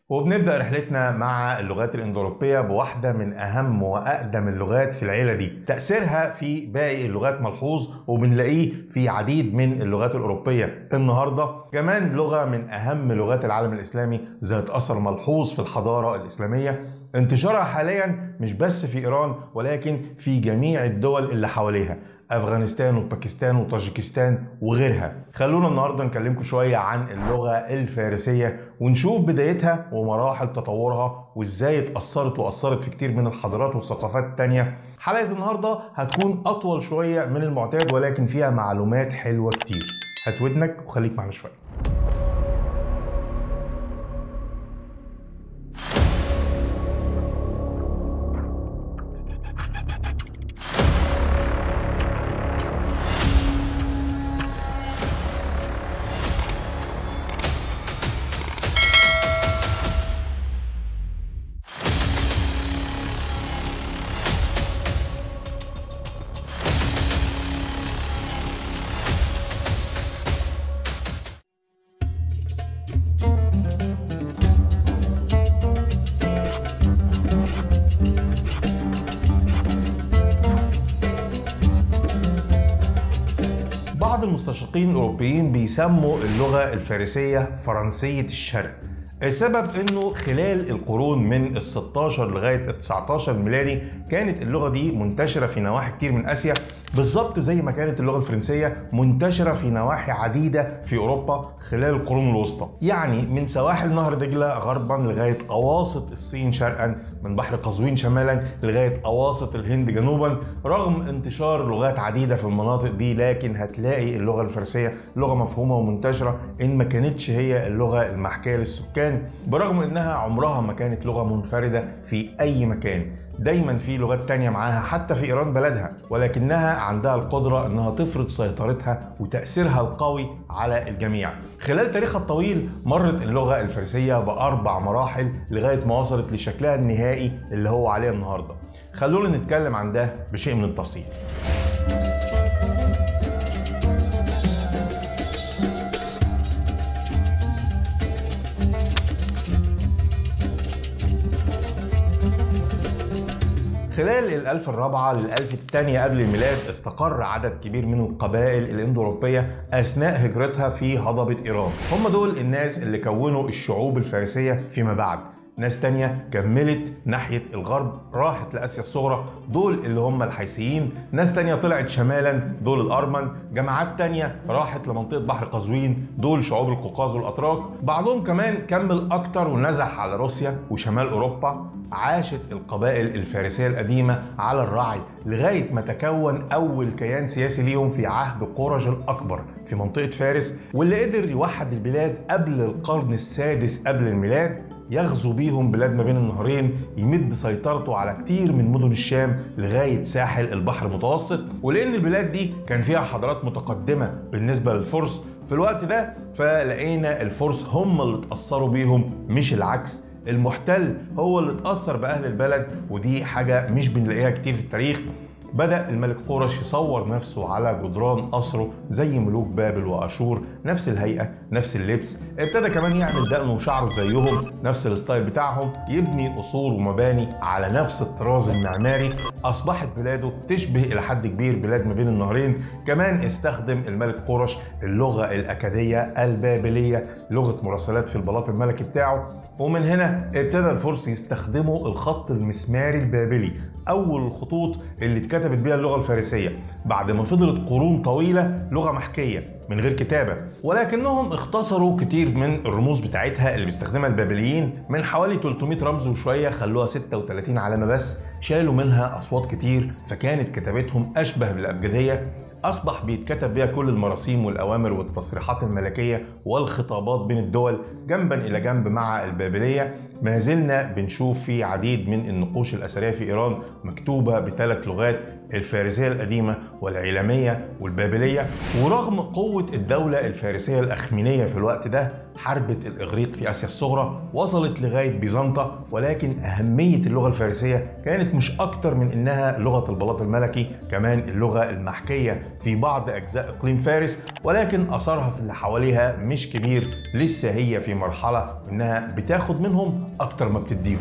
وبنبدأ رحلتنا مع اللغات الإندوروبية بواحدة من أهم وأقدم اللغات في العيلة دي تأثيرها في باقي اللغات ملحوظ وبنلاقيه في عديد من اللغات الأوروبية النهاردة كمان لغة من أهم لغات العالم الإسلامي ذات أثر ملحوظ في الحضارة الإسلامية انتشارها حاليا مش بس في إيران ولكن في جميع الدول اللي حواليها افغانستان وباكستان وطاجيكستان وغيرها خلونا النهارده نكلمكم شويه عن اللغه الفارسيه ونشوف بدايتها ومراحل تطورها وازاي اتاثرت واثرت في كتير من الحضارات والثقافات التانية حلقه النهارده هتكون اطول شويه من المعتاد ولكن فيها معلومات حلوه كتير هات ودنك وخليك معنا شويه بعض المستشرقين الاوروبيين بيسموا اللغه الفارسيه فرنسيه الشرق السبب انه خلال القرون من ال 16 لغايه ال 19 الميلادي كانت اللغه دي منتشره في نواحي كتير من اسيا بالظبط زي ما كانت اللغه الفرنسيه منتشره في نواحي عديده في اوروبا خلال القرون الوسطى يعني من سواحل نهر دجله غربا لغايه اواسط الصين شرقا من بحر قزوين شمالا لغايه اواسط الهند جنوبا رغم انتشار لغات عديده في المناطق دي لكن هتلاقي اللغه الفارسيه لغه مفهومه ومنتشره ان ما كانتش هي اللغه المحكيه للسكان برغم انها عمرها ما كانت لغه منفرده في اي مكان دايما في لغات تانية معاها حتى في إيران بلدها ولكنها عندها القدرة أنها تفرض سيطرتها وتأثيرها القوي على الجميع خلال تاريخها الطويل مرت اللغة الفارسية بأربع مراحل لغاية ما وصلت لشكلها النهائي اللي هو عليه النهاردة خلونا نتكلم عن ده بشيء من التفصيل خلال الألف الرابعة للألف الثانية قبل الميلاد استقر عدد كبير من القبائل الإندوأوروبية أثناء هجرتها في هضبة إيران هم دول الناس اللي كونوا الشعوب الفارسية فيما بعد ناس تانية كملت ناحية الغرب راحت لآسيا الصغرى دول اللي هم الحيثيين ناس تانية طلعت شمالا دول الأرمن جماعات تانية راحت لمنطقة بحر قزوين دول شعوب القوقاز والأتراك بعضهم كمان كمل أكتر ونزح على روسيا وشمال أوروبا عاشت القبائل الفارسية القديمة على الرعي لغاية ما تكون أول كيان سياسي ليهم في عهد قرش الأكبر في منطقة فارس واللي قدر يوحد البلاد قبل القرن السادس قبل الميلاد يغزو بيهم بلاد ما بين النهرين يمد سيطرته على كتير من مدن الشام لغاية ساحل البحر المتوسط ولأن البلاد دي كان فيها حضارات متقدمة بالنسبة للفرس في الوقت ده فلقينا الفرس هم اللي اتأثروا بيهم مش العكس المحتل هو اللي اتأثر بأهل البلد ودي حاجة مش بنلاقيها كتير في التاريخ بدأ الملك قرش يصور نفسه على جدران قصره زي ملوك بابل وأشور نفس الهيئة نفس اللبس ابتدى كمان يعمل دقنه وشعره زيهم نفس الستايل بتاعهم يبني قصور ومباني على نفس الطراز المعماري أصبحت بلاده تشبه إلى حد كبير بلاد ما بين النهرين كمان استخدم الملك قرش اللغة الأكادية البابلية لغة مراسلات في البلاط الملكي بتاعه ومن هنا ابتدى الفرس يستخدموا الخط المسماري البابلي اول الخطوط اللي اتكتبت بيها اللغه الفارسيه بعد ما فضلت قرون طويله لغه محكيه من غير كتابه ولكنهم اختصروا كتير من الرموز بتاعتها اللي بيستخدمها البابليين من حوالي 300 رمز وشويه خلوها 36 علامه بس شالوا منها اصوات كتير فكانت كتابتهم اشبه بالابجديه أصبح بيتكتب بها كل المراسيم والأوامر والتصريحات الملكية والخطابات بين الدول جنبا إلى جنب مع البابلية ما زلنا بنشوف في عديد من النقوش الأثرية في إيران مكتوبة بثلاث لغات الفارسية القديمة والعلامية والبابلية ورغم قوة الدولة الفارسية الأخمينية في الوقت ده حربت الإغريق في آسيا الصغرى وصلت لغاية بيزنطة ولكن أهمية اللغة الفارسية كانت مش أكتر من إنها لغة البلاط الملكي كمان اللغة المحكية في بعض أجزاء إقليم فارس ولكن أثرها في اللي حواليها مش كبير لسه هي في مرحلة إنها بتاخد منهم أكتر ما بتديهم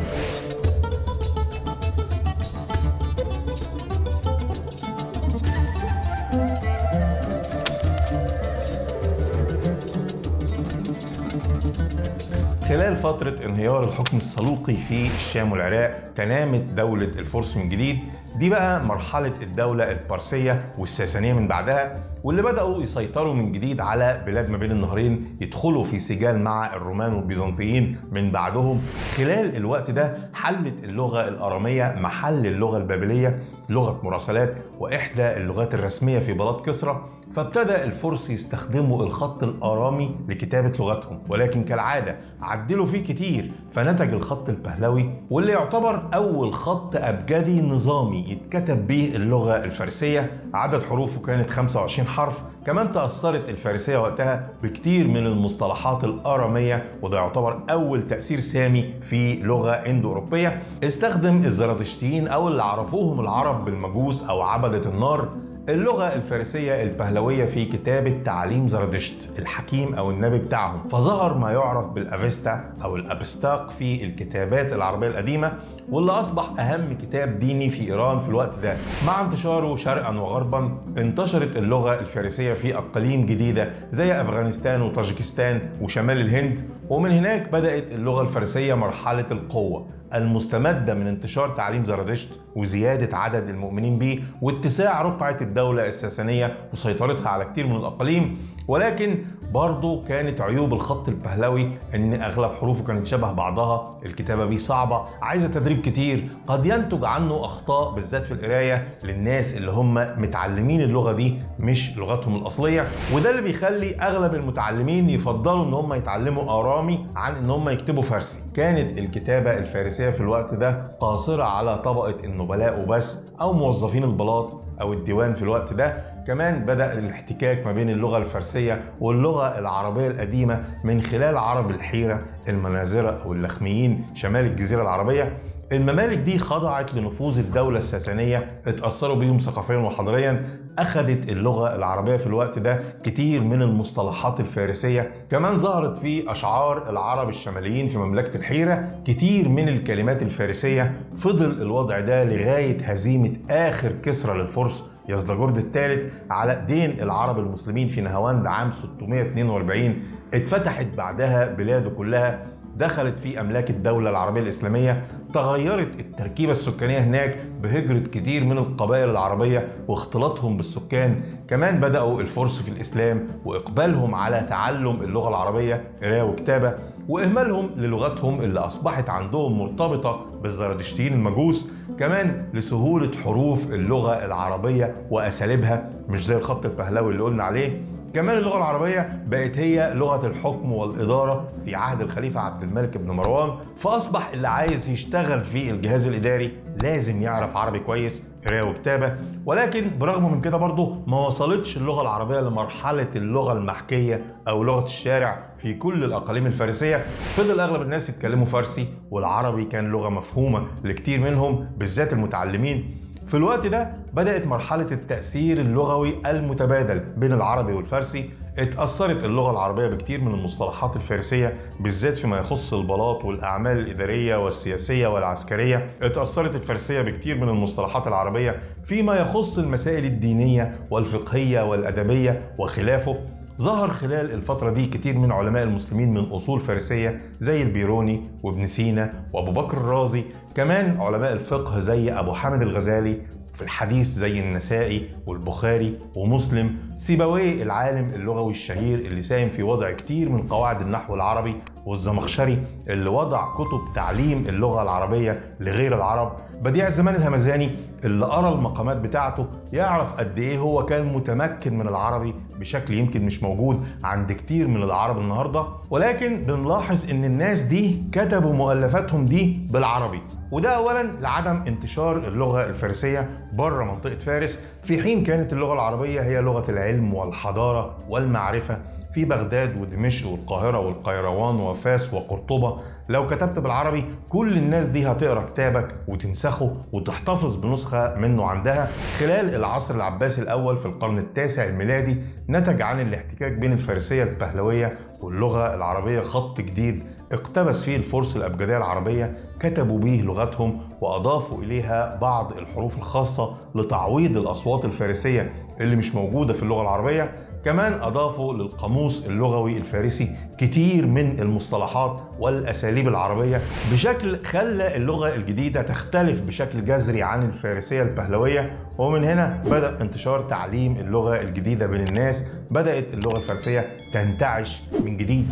خلال فترة انهيار الحكم السلوقي في الشام والعراق تنامت دولة الفرس من جديد دي بقى مرحلة الدولة البارسية والساسانية من بعدها واللي بدأوا يسيطروا من جديد على بلاد ما بين النهرين يدخلوا في سجال مع الرومان والبيزنطيين من بعدهم خلال الوقت ده حلت اللغة الأرامية محل اللغة البابلية لغة مراسلات وإحدى اللغات الرسمية في بلاط كسرى فابتدى الفرس يستخدموا الخط الآرامي لكتابة لغتهم ولكن كالعادة عدلوا فيه كتير فنتج الخط البهلوي واللي يعتبر أول خط أبجدي نظامي يتكتب به اللغة الفارسية عدد حروفه كانت 25 حرف كمان تأثرت الفارسية وقتها بكتير من المصطلحات الآرامية وده يعتبر أول تأثير سامي في لغة إندو أوروبية استخدم الزرادشتيين أو اللي عرفوهم العرب بالمجوس أو عبدة النار اللغة الفارسية البهلوية في كتابة تعليم زرادشت الحكيم أو النبي بتاعهم فظهر ما يعرف بالأفيستا أو الأبستاق في الكتابات العربية القديمة واللي أصبح أهم كتاب ديني في إيران في الوقت ده مع انتشاره شرقا وغربا انتشرت اللغة الفارسية في أقاليم جديدة زي أفغانستان وطاجكستان وشمال الهند ومن هناك بدأت اللغة الفارسية مرحلة القوة المستمدة من انتشار تعليم زرادشت وزيادة عدد المؤمنين به واتساع رقعة الدولة الساسانية وسيطرتها على كتير من الأقاليم ولكن برضه كانت عيوب الخط البهلوي ان اغلب حروفه كانت شبه بعضها الكتابه بيه صعبه عايزه تدريب كتير قد ينتج عنه اخطاء بالذات في القرايه للناس اللي هم متعلمين اللغه دي مش لغتهم الاصليه وده اللي بيخلي اغلب المتعلمين يفضلوا ان هم يتعلموا ارامي عن ان هم يكتبوا فارسي كانت الكتابه الفارسيه في الوقت ده قاصره على طبقه النبلاء وبس او موظفين البلاط او الديوان في الوقت ده كمان بدأ الاحتكاك ما بين اللغة الفارسية واللغة العربية القديمة من خلال عرب الحيرة المناذرة أو اللخميين شمال الجزيرة العربية الممالك دي خضعت لنفوذ الدولة الساسانية اتأثروا بيهم ثقافيا وحضاريا أخذت اللغة العربية في الوقت ده كتير من المصطلحات الفارسية كمان ظهرت في أشعار العرب الشماليين في مملكة الحيرة كتير من الكلمات الفارسية فضل الوضع ده لغاية هزيمة آخر كسرى للفرس يزدجرد الثالث على دين العرب المسلمين في نهاوند عام 642 اتفتحت بعدها بلاده كلها دخلت في املاك الدوله العربيه الاسلاميه تغيرت التركيبه السكانيه هناك بهجره كتير من القبائل العربيه واختلاطهم بالسكان كمان بداوا الفرس في الاسلام واقبالهم على تعلم اللغه العربيه قرايه وكتابه واهمالهم للغتهم اللي اصبحت عندهم مرتبطه بالزرادشتيين المجوس كمان لسهوله حروف اللغه العربيه واساليبها مش زي الخط البهلوي اللي قلنا عليه كمان اللغة العربية بقت هي لغة الحكم والإدارة في عهد الخليفة عبد الملك بن مروان فأصبح اللي عايز يشتغل في الجهاز الإداري لازم يعرف عربي كويس قرايه وكتابه ولكن برغم من كده برضه ما وصلتش اللغه العربيه لمرحله اللغه المحكيه او لغه الشارع في كل الاقاليم الفارسيه فضل اغلب الناس يتكلموا فارسي والعربي كان لغه مفهومه لكتير منهم بالذات المتعلمين في الوقت ده بدأت مرحلة التأثير اللغوي المتبادل بين العربي والفارسي اتأثرت اللغة العربية بكتير من المصطلحات الفارسية بالذات فيما يخص البلاط والأعمال الإدارية والسياسية والعسكرية اتأثرت الفارسية بكتير من المصطلحات العربية فيما يخص المسائل الدينية والفقهية والأدبية وخلافه ظهر خلال الفترة دي كتير من علماء المسلمين من أصول فارسية زي البيروني وابن سينا وأبو بكر الرازي كمان علماء الفقه زي أبو حامد الغزالي في الحديث زي النسائي والبخاري ومسلم سيبويه العالم اللغوي الشهير اللي ساهم في وضع كتير من قواعد النحو العربي والزمخشري اللي وضع كتب تعليم اللغة العربية لغير العرب بديع الزمان الهمزاني اللي قرا المقامات بتاعته يعرف قد ايه هو كان متمكن من العربي بشكل يمكن مش موجود عند كتير من العرب النهارده ولكن بنلاحظ ان الناس دي كتبوا مؤلفاتهم دي بالعربي وده اولا لعدم انتشار اللغه الفارسيه بره منطقه فارس في حين كانت اللغه العربيه هي لغه العلم والحضاره والمعرفه في بغداد ودمشق والقاهرة والقيروان وفاس وقرطبة لو كتبت بالعربي كل الناس دي هتقرا كتابك وتنسخه وتحتفظ بنسخة منه عندها خلال العصر العباسي الأول في القرن التاسع الميلادي نتج عن الاحتكاك بين الفارسية البهلوية واللغة العربية خط جديد اقتبس فيه الفرس الأبجدية العربية كتبوا به لغتهم وأضافوا إليها بعض الحروف الخاصة لتعويض الأصوات الفارسية اللي مش موجودة في اللغة العربية كمان أضافوا للقاموس اللغوي الفارسي كتير من المصطلحات والأساليب العربية بشكل خلى اللغة الجديدة تختلف بشكل جذري عن الفارسية البهلوية ومن هنا بدأ انتشار تعليم اللغة الجديدة بين الناس بدأت اللغة الفارسية تنتعش من جديد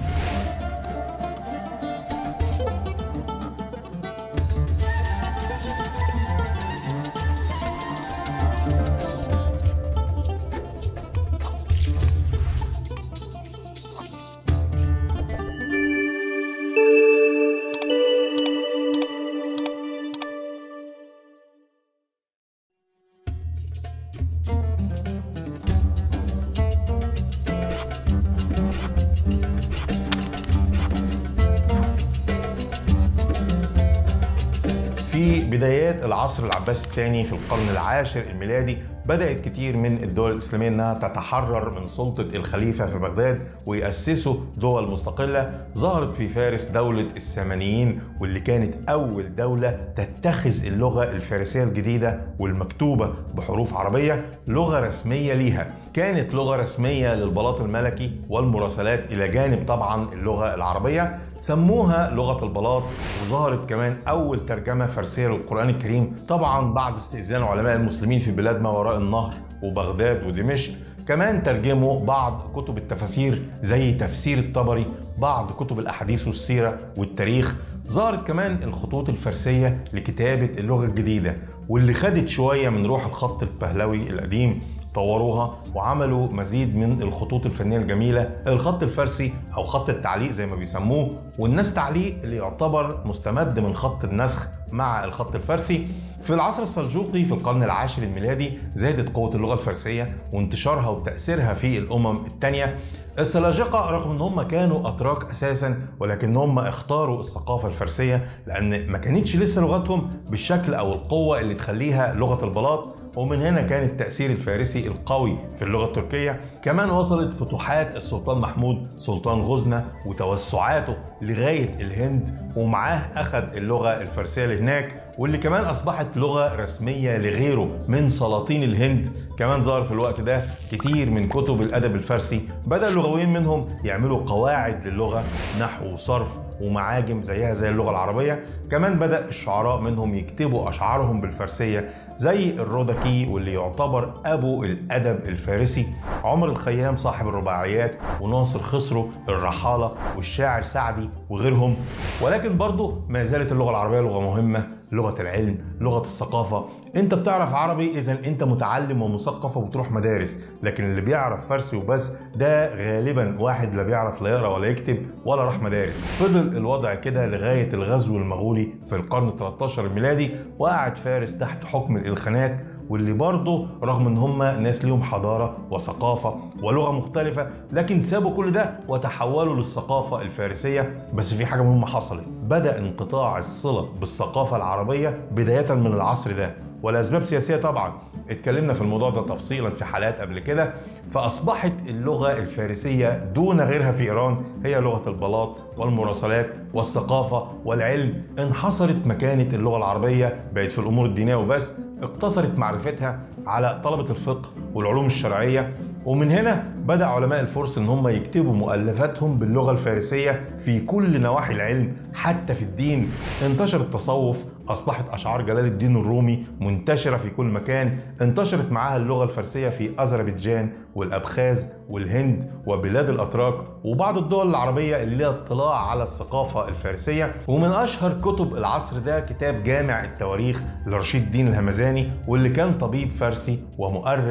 في بدايات العصر العباسي الثاني في القرن العاشر الميلادي بدأت كتير من الدول الإسلامية أنها تتحرر من سلطة الخليفة في بغداد ويأسسوا دول مستقلة ظهرت في فارس دولة السامانيين واللي كانت أول دولة تتخذ اللغة الفارسية الجديدة والمكتوبة بحروف عربية لغة رسمية ليها كانت لغة رسمية للبلاط الملكي والمراسلات إلى جانب طبعا اللغة العربية سموها لغة البلاط وظهرت كمان أول ترجمة فارسية للقرآن الكريم طبعا بعد استئذان علماء المسلمين في بلاد ما وراء النهر وبغداد ودمشق كمان ترجموا بعض كتب التفاسير زي تفسير الطبري بعض كتب الأحاديث والسيرة والتاريخ ظهرت كمان الخطوط الفارسية لكتابة اللغة الجديدة واللي خدت شوية من روح الخط البهلوي القديم طوروها وعملوا مزيد من الخطوط الفنيه الجميله الخط الفارسي او خط التعليق زي ما بيسموه والناس تعليق اللي يعتبر مستمد من خط النسخ مع الخط الفارسي في العصر السلجوقي في القرن العاشر الميلادي زادت قوة اللغة الفارسية وانتشارها وتأثيرها في الأمم التانية السلاجقة رغم ان هم كانوا اتراك اساسا ولكن هم اختاروا الثقافة الفارسية لان ما كانتش لسه لغتهم بالشكل او القوة اللي تخليها لغة البلاط ومن هنا كان التأثير الفارسي القوي في اللغة التركية كمان وصلت فتوحات السلطان محمود سلطان غزنة وتوسعاته لغاية الهند ومعاه أخذ اللغة الفارسية لهناك واللي كمان أصبحت لغة رسمية لغيره من سلاطين الهند كمان ظهر في الوقت ده كتير من كتب الأدب الفارسي بدأ اللغويين منهم يعملوا قواعد للغة نحو وصرف ومعاجم زيها زي اللغة العربية كمان بدأ الشعراء منهم يكتبوا أشعارهم بالفارسية زي الرودكي واللي يعتبر أبو الأدب الفارسي عمر الخيام صاحب الرباعيات وناصر خسرو الرحالة والشاعر سعدي وغيرهم ولكن برضه ما زالت اللغة العربية لغة مهمة لغة العلم لغة الثقافة انت بتعرف عربي اذا انت متعلم ومثقف وبتروح مدارس لكن اللي بيعرف فارسي وبس ده غالبا واحد لا بيعرف لا يقرا ولا يكتب ولا راح مدارس فضل الوضع كده لغاية الغزو المغولي في القرن 13 الميلادي وقعد فارس تحت حكم الإلخانات واللي برضه رغم ان هم ناس ليهم حضاره وثقافه ولغه مختلفه لكن سابوا كل ده وتحولوا للثقافه الفارسيه بس في حاجه مهمه حصلت بدا انقطاع الصله بالثقافه العربيه بدايه من العصر ده ولاسباب سياسيه طبعا اتكلمنا في الموضوع ده تفصيلا في حلقات قبل كده فاصبحت اللغه الفارسيه دون غيرها في ايران هي لغه البلاط والمراسلات والثقافه والعلم انحصرت مكانه اللغه العربيه بقت في الامور الدينيه وبس اقتصرت معرفتها على طلبه الفقه والعلوم الشرعيه ومن هنا بدأ علماء الفرس ان هم يكتبوا مؤلفاتهم باللغة الفارسية في كل نواحي العلم حتى في الدين انتشر التصوف اصبحت اشعار جلال الدين الرومي منتشرة في كل مكان انتشرت معاها اللغة الفارسية في اذربيجان والابخاز والهند وبلاد الاتراك وبعض الدول العربية اللي لها اطلاع على الثقافة الفارسية ومن اشهر كتب العصر ده كتاب جامع التواريخ لرشيد الدين الهمزاني واللي كان طبيب فارسي ومؤرخ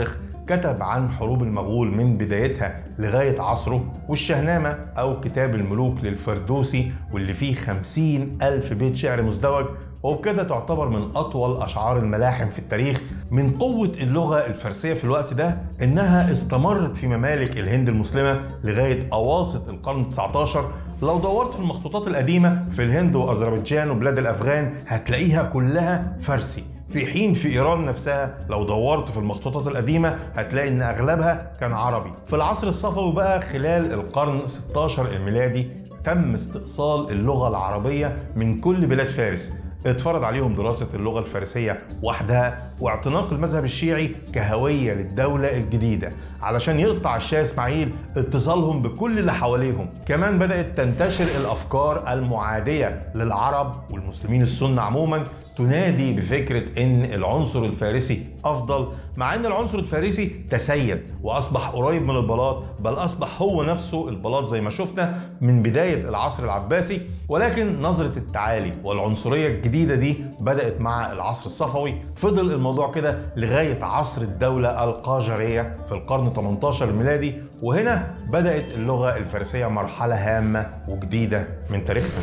كتب عن حروب المغول من بدايتها لغاية عصره والشهنامة أو كتاب الملوك للفردوسي واللي فيه خمسين ألف بيت شعر مزدوج وبكده تعتبر من أطول أشعار الملاحم في التاريخ من قوة اللغة الفارسية في الوقت ده إنها استمرت في ممالك الهند المسلمة لغاية أواسط القرن 19 لو دورت في المخطوطات القديمة في الهند وأذربيجان وبلاد الأفغان هتلاقيها كلها فارسي في حين في ايران نفسها لو دورت في المخطوطات القديمه هتلاقي ان اغلبها كان عربي في العصر الصفوي بقى خلال القرن 16 الميلادي تم استئصال اللغه العربيه من كل بلاد فارس اتفرض عليهم دراسة اللغة الفارسية وحدها واعتناق المذهب الشيعي كهوية للدولة الجديدة علشان يقطع الشاه اسماعيل اتصالهم بكل اللي حواليهم كمان بدأت تنتشر الأفكار المعادية للعرب والمسلمين السنة عموما تنادي بفكرة ان العنصر الفارسي افضل مع ان العنصر الفارسي تسيد واصبح قريب من البلاط بل اصبح هو نفسه البلاط زي ما شفنا من بداية العصر العباسي ولكن نظرة التعالي والعنصرية الجديدة دي بدأت مع العصر الصفوي فضل الموضوع كده لغاية عصر الدولة القاجرية في القرن 18 الميلادي وهنا بدأت اللغة الفارسية مرحلة هامة وجديدة من تاريخنا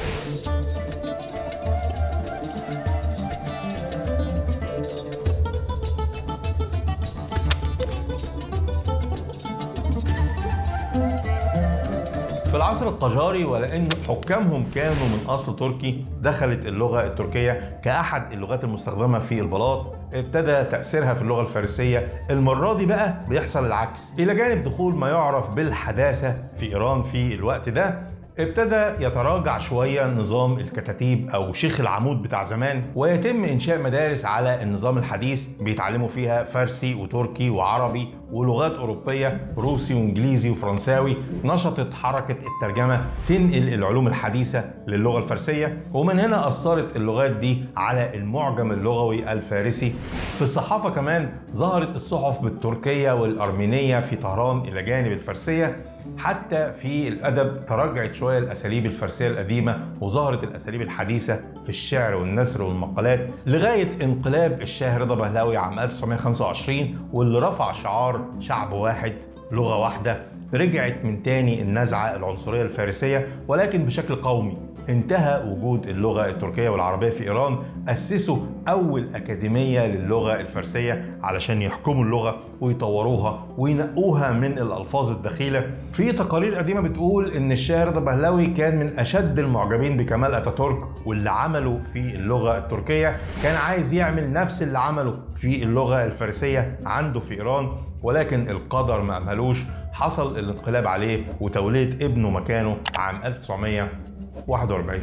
في العصر القجاري ولان حكامهم كانوا من اصل تركي دخلت اللغه التركيه كاحد اللغات المستخدمه في البلاط ابتدى تاثيرها في اللغه الفارسيه المره دي بقى بيحصل العكس الى جانب دخول ما يعرف بالحداثه في ايران في الوقت ده ابتدى يتراجع شوية نظام الكتاتيب أو شيخ العمود بتاع زمان ويتم إنشاء مدارس على النظام الحديث بيتعلموا فيها فارسي وتركي وعربي ولغات أوروبية روسي وإنجليزي وفرنساوي نشطت حركة الترجمة تنقل العلوم الحديثة للغة الفارسية ومن هنا أثرت اللغات دي على المعجم اللغوي الفارسي في الصحافة كمان ظهرت الصحف بالتركية والأرمينية في طهران إلى جانب الفارسية حتى في الادب تراجعت شويه الاساليب الفارسيه القديمه وظهرت الاساليب الحديثه في الشعر والنثر والمقالات لغايه انقلاب الشاه رضا بهلاوي عام 1925 واللي رفع شعار شعب واحد لغه واحده رجعت من تاني النزعه العنصريه الفارسيه ولكن بشكل قومي انتهى وجود اللغة التركية والعربية في إيران أسسوا أول أكاديمية للغة الفارسية علشان يحكموا اللغة ويطوروها وينقوها من الألفاظ الدخيلة في تقارير قديمة بتقول إن الشاه رضا بهلاوي كان من أشد المعجبين بكمال أتاتورك واللي عمله في اللغة التركية كان عايز يعمل نفس اللي عمله في اللغة الفارسية عنده في إيران ولكن القدر ما أمهلوش حصل الانقلاب عليه وتولية ابنه مكانه عام 1900 41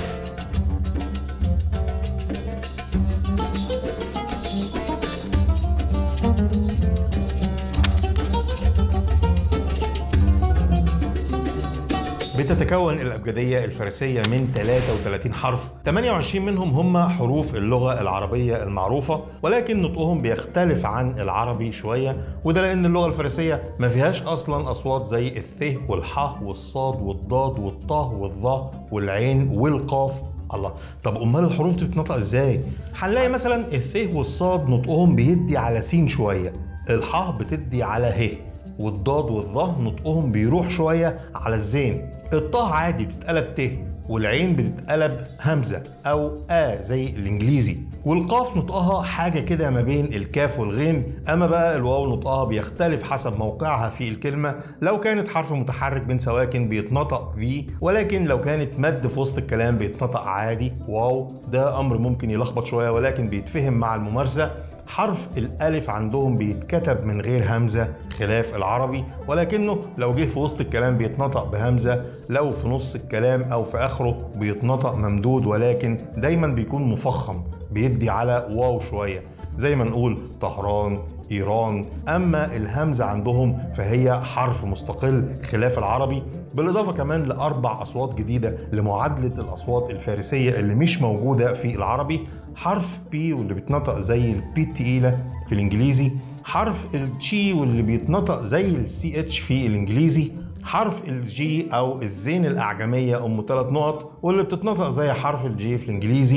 بتتكون الأبجدية الفارسية من 33 حرف 28 منهم هم حروف اللغة العربية المعروفة ولكن نطقهم بيختلف عن العربي شوية وده لأن اللغة الفارسية ما فيهاش أصلا أصوات زي الث والح والصاد والضاد والطه والظا والعين والقاف الله طب امال الحروف دي بتتنطق ازاي هنلاقي مثلا الث والصاد نطقهم بيدي على س شويه الحاء بتدي على ه والضاد والظه نطقهم بيروح شويه على الزين الطه عادي بتتقلب ت والعين بتتقلب همزه او ا زي الانجليزي والقاف نطقها حاجه كده ما بين الكاف والغين اما بقى الواو نطقها بيختلف حسب موقعها في الكلمه لو كانت حرف متحرك بين سواكن بيتنطق في ولكن لو كانت مد في وسط الكلام بيتنطق عادي واو ده امر ممكن يلخبط شويه ولكن بيتفهم مع الممارسه حرف الألف عندهم بيتكتب من غير همزة خلاف العربي ولكنه لو جه في وسط الكلام بيتنطق بهمزة لو في نص الكلام أو في آخره بيتنطق ممدود ولكن دايما بيكون مفخم بيدي على واو شوية زي ما نقول طهران إيران أما الهمزة عندهم فهي حرف مستقل خلاف العربي بالإضافة كمان لأربع أصوات جديدة لمعادلة الأصوات الفارسية اللي مش موجودة في العربي حرف بي واللي بيتنطق زي البي التقيلة في الإنجليزي حرف التشي واللي بيتنطق زي السي اتش في الإنجليزي حرف الجي او الزين الاعجميه ام ثلاث نقط واللي بتتنطق زي حرف الجي في الانجليزي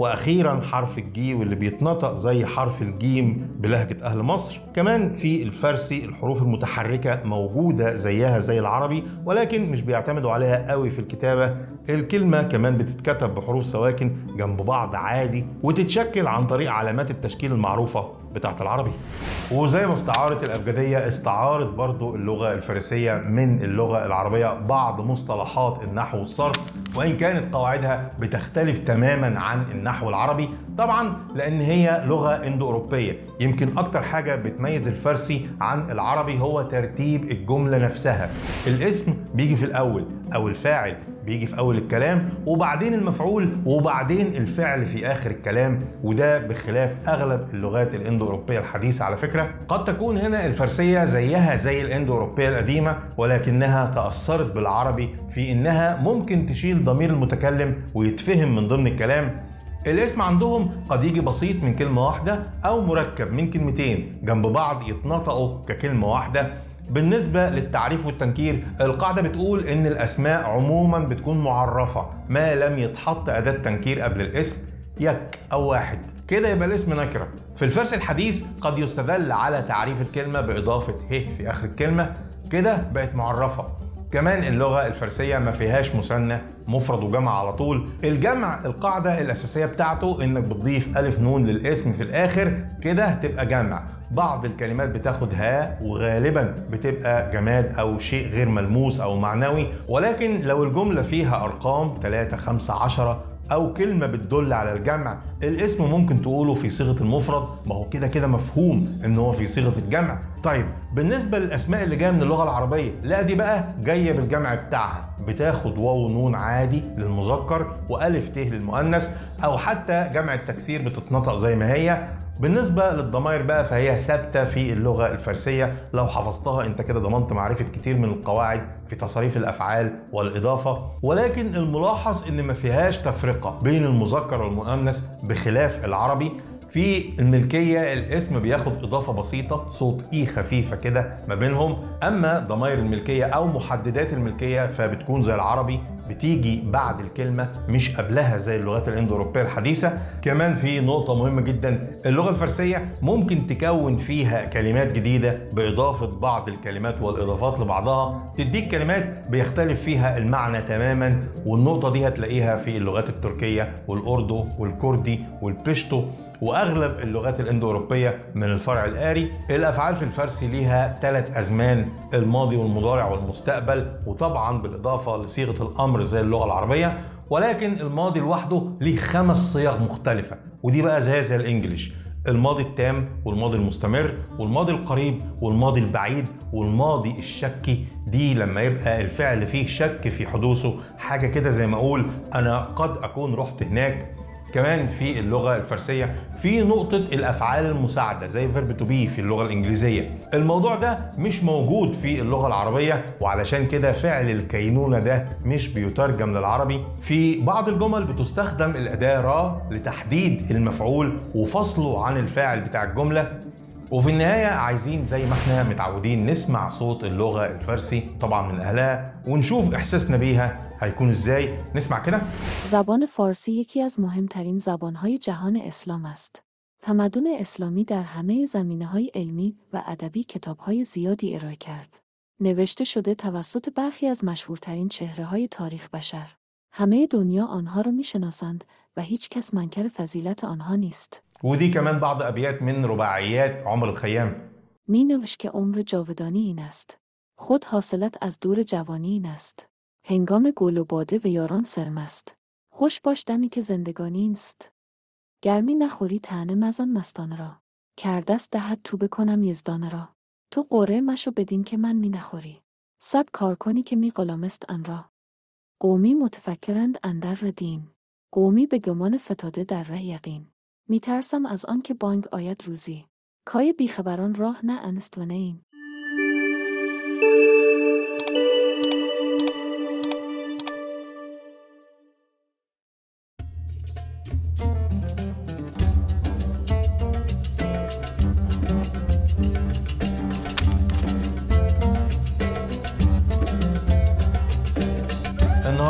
واخيرا حرف الجي واللي بيتنطق زي حرف الجيم بلهجه اهل مصر كمان في الفارسي الحروف المتحركه موجوده زيها زي العربي ولكن مش بيعتمدوا عليها قوي في الكتابه الكلمه كمان بتتكتب بحروف سواكن جنب بعض عادي وتتشكل عن طريق علامات التشكيل المعروفه بتاعت العربي وزي ما استعارت الأبجدية استعارت برضو اللغة الفارسية من اللغة العربية بعض مصطلحات النحو والصرف وإن كانت قواعدها بتختلف تماما عن النحو العربي طبعا لأن هي لغة إندو أوروبية يمكن أكتر حاجة بتميز الفارسي عن العربي هو ترتيب الجملة نفسها الاسم بيجي في الأول أو الفاعل بيجي في اول الكلام وبعدين المفعول وبعدين الفعل في اخر الكلام وده بخلاف اغلب اللغات الاندو اوروبيه الحديثه على فكره قد تكون هنا الفارسيه زيها زي الاندو اوروبيه القديمه ولكنها تاثرت بالعربي في انها ممكن تشيل ضمير المتكلم ويتفهم من ضمن الكلام الاسم عندهم قد يجي بسيط من كلمة واحدة أو مركب من كلمتين جنب بعض يتنطقوا ككلمة واحدة بالنسبة للتعريف والتنكير القاعدة بتقول إن الأسماء عموما بتكون معرفة ما لم يتحط أداة تنكير قبل الاسم يك أو واحد كده يبقى الاسم نكرة في الفارس الحديث قد يستدل على تعريف الكلمة بإضافة ه في آخر الكلمة كده بقت معرفة كمان اللغة الفارسية ما فيهاش مثنى مفرد وجمع على طول الجمع القاعدة الأساسية بتاعته إنك بتضيف ألف نون للاسم في الآخر كده تبقى جمع بعض الكلمات بتاخد ها وغالبا بتبقى جماد أو شيء غير ملموس أو معنوي ولكن لو الجملة فيها أرقام 3 5 10 او كلمه بتدل على الجمع الاسم ممكن تقوله في صيغه المفرد ما هو كده كده مفهوم ان هو في صيغه الجمع طيب بالنسبه للاسماء اللي جايه من اللغه العربيه لا دي بقى جايه بالجمع بتاعها بتاخد واو نون عادي للمذكر والف ت للمؤنث او حتى جمع التكسير بتتنطق زي ما هي بالنسبة للضمائر بقى فهي ثابتة في اللغة الفارسية لو حفظتها انت كده ضمنت معرفة كتير من القواعد في تصريف الأفعال والإضافة ولكن الملاحظ ان ما فيهاش تفرقة بين المذكر والمؤنث بخلاف العربي في الملكية الاسم بياخد إضافة بسيطة صوت إي خفيفة كده ما بينهم أما ضمائر الملكية أو محددات الملكية فبتكون زي العربي بتيجي بعد الكلمة مش قبلها زي اللغات الاندو أوروبية الحديثة كمان في نقطة مهمة جدا اللغة الفارسية ممكن تكون فيها كلمات جديدة بإضافة بعض الكلمات والإضافات لبعضها تديك كلمات بيختلف فيها المعنى تماما والنقطة دي هتلاقيها في اللغات التركية والأردو والكردي والبشتو واغلب اللغات الاندو اوروبيه من الفرع الاري الافعال في الفارسي ليها ثلاث ازمان الماضي والمضارع والمستقبل وطبعا بالاضافه لصيغه الامر زي اللغه العربيه ولكن الماضي لوحده ليه خمس صيغ مختلفه ودي بقى زي زي الانجليش الماضي التام والماضي المستمر والماضي القريب والماضي البعيد والماضي الشكي دي لما يبقى الفعل فيه شك في حدوثه حاجه كده زي ما اقول انا قد اكون رحت هناك كمان في اللغة الفارسية في نقطة الأفعال المساعدة زي فيرب تو بي في اللغة الإنجليزية الموضوع ده مش موجود في اللغة العربية وعلشان كده فعل الكينونة ده مش بيترجم للعربي في بعض الجمل بتستخدم الأداة را لتحديد المفعول وفصله عن الفاعل بتاع الجملة وفي النهاية عايزين زي ما احنا متعودين نسمع صوت اللغة الفارسي طبعا من أهلها ونشوف إحساسنا بيها هيكون ازاي نسمع كده زبان فارسی یکی از مهمترین زبانهای جهان اسلام است. تمدن اسلامی در همه زمینه های علمی و ادبی کتاب های زیادی ارائه کرد. نوشته شده توسط برخی از مشهورترین چهره های تاریخ بشر. همه دنیا آنها را میشناسند و هیچ کس منکر فضیلت آنها نیست. ودي كمان بعض أبيات من رباعيات عمر الخيام می نوشت که عمر جاودانی این است. خود حاصلت از دور جوانی این است. هنگام گل و باده و یاران سرمست. خوش باش دمی که زندگانی این است. گرمی نخوری تنه مزن مستانه را. کردست دهد تو بکنم یزدانه را. تو قره مشو بدین که من می نخوری. صد کار کنی که می غلامست ان را. قومی متفکرند اندر دین. قومی به گمان فتاده در ره یقین. می ترسم از آن که بانگ آید روزی. کای بیخبران راه نه انست و نه این. النهارده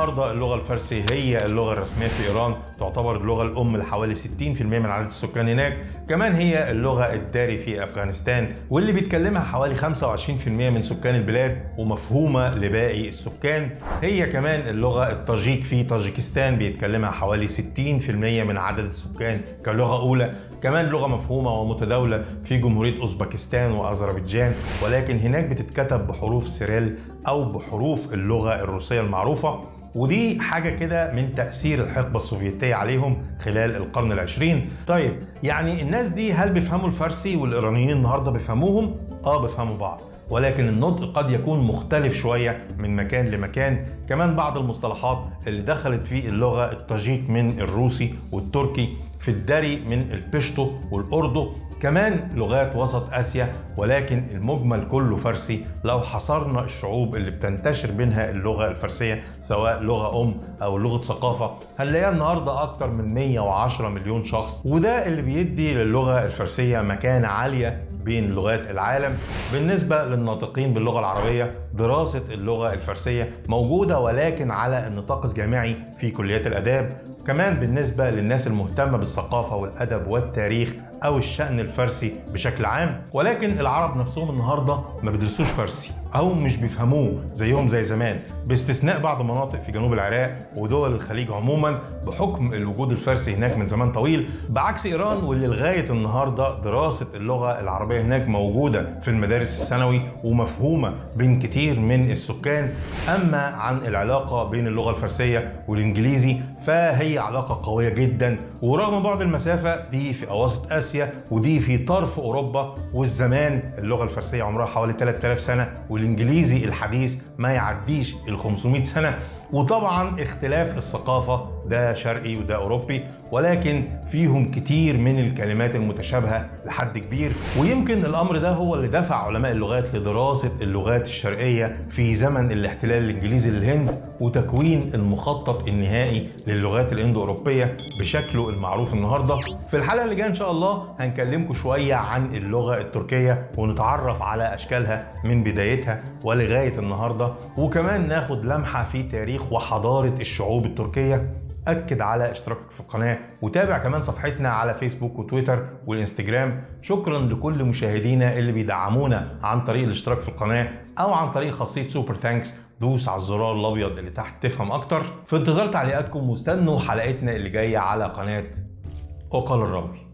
النهارده اللغه الفارسي هي اللغه الرسميه في ايران تعتبر اللغه الام لحوالي 60% من عدد السكان هناك كمان هي اللغه الداري في افغانستان واللي بيتكلمها حوالي 25% من سكان البلاد ومفهومه لباقي السكان هي كمان اللغه الطاجيك في طاجيكستان بيتكلمها حوالي 60% من عدد السكان كلغه اولى كمان لغه مفهومه ومتداوله في جمهوريه اوزبكستان واذربيجان ولكن هناك بتتكتب بحروف سيريل او بحروف اللغه الروسيه المعروفه ودي حاجة كده من تأثير الحقبة السوفيتية عليهم خلال القرن العشرين طيب يعني الناس دي هل بيفهموا الفارسي والإيرانيين النهاردة بيفهموهم؟ آه بيفهموا بعض ولكن النطق قد يكون مختلف شوية من مكان لمكان كمان بعض المصطلحات اللي دخلت في اللغة الطاجيك من الروسي والتركي في الدري من البشتو والأردو كمان لغات وسط اسيا ولكن المجمل كله فارسي لو حصرنا الشعوب اللي بتنتشر بينها اللغه الفارسيه سواء لغه ام او لغه ثقافه هنلاقيها النهارده اكتر من 110 مليون شخص وده اللي بيدي للغه الفارسيه مكانه عاليه بين لغات العالم بالنسبة للناطقين باللغة العربية دراسة اللغة الفارسية موجودة ولكن على النطاق الجامعي في كليات الآداب كمان بالنسبة للناس المهتمة بالثقافة والأدب والتاريخ أو الشأن الفارسي بشكل عام ولكن العرب نفسهم النهاردة ما بيدرسوش فارسي أو مش بيفهموه زيهم زي زمان باستثناء بعض مناطق في جنوب العراق ودول الخليج عموما بحكم الوجود الفارسي هناك من زمان طويل بعكس إيران واللي لغاية النهاردة دراسة اللغة العربية هناك موجودة في المدارس الثانوي ومفهومة بين كتير من السكان أما عن العلاقة بين اللغة الفارسية والإنجليزي فهي علاقة قوية جدا ورغم بعد المسافة دي في أواسط آسيا ودي في طرف أوروبا والزمان اللغة الفارسية عمرها حوالي 3000 سنة والإنجليزي الحديث ما يعديش ال 500 سنة وطبعا اختلاف الثقافة ده شرقي وده أوروبي ولكن فيهم كتير من الكلمات المتشابهة لحد كبير ويمكن الأمر ده هو اللي دفع علماء اللغات لدراسة اللغات الشرقية في زمن الاحتلال الإنجليزي للهند وتكوين المخطط النهائي للغات الإندو أوروبية بشكله المعروف النهاردة في الحلقة اللي جاية إن شاء الله هنكلمكم شوية عن اللغة التركية ونتعرف على أشكالها من بدايتها ولغاية النهاردة وكمان ناخد لمحة في تاريخ وحضارة الشعوب التركية أكد على اشتراكك في القناة وتابع كمان صفحتنا على فيسبوك وتويتر والإنستجرام شكرا لكل مشاهدينا اللي بيدعمونا عن طريق الاشتراك في القناة أو عن طريق خاصية سوبر ثانكس دوس على الزرار الأبيض اللي تحت تفهم أكتر في انتظار تعليقاتكم واستنوا حلقتنا اللي جاية على قناة أقل الراوي